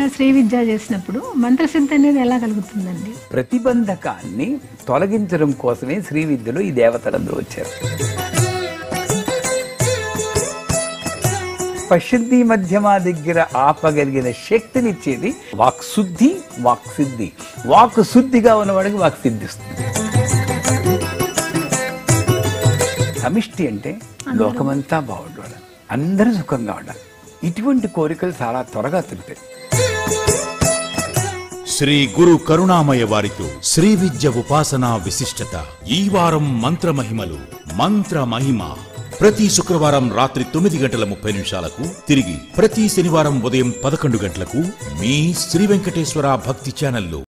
శ్రీ విద్య చేసినప్పుడు మంత్రసిద్ధి అనేది ఎలా కలుగుతుందండి ప్రతిబంధకాన్ని తొలగించడం కోసమే శ్రీ విద్యలో ఈ దేవతలందరూ వచ్చారు పశుద్ధి మధ్యమ దగ్గర ఆపగలిగిన శక్తినిచ్చేది వాక్ శుద్ధి వాక్ సిద్ధి వాక్ శుద్ధిగా ఉన్నవాడికి వాక్ సిద్ధిస్తుంది సమిష్టి అంటే లోకమంతా బాగుండాలి అందరూ సుఖంగా ఉండాలి ఇటువంటి కోరికలు చాలా త్వరగా తెలుతాయి శ్రీ గురు కరుణామయ వారితో శ్రీ విద్య ఉపాసనా విశిష్టత ఈ వారం మంత్ర మహిమలు మంత్ర మహిమ ప్రతి శుక్రవారం రాత్రి తొమ్మిది గంటల ముప్పై నిమిషాలకు తిరిగి ప్రతి శనివారం ఉదయం పదకొండు గంటలకు మీ శ్రీ వెంకటేశ్వర భక్తి ఛానల్లో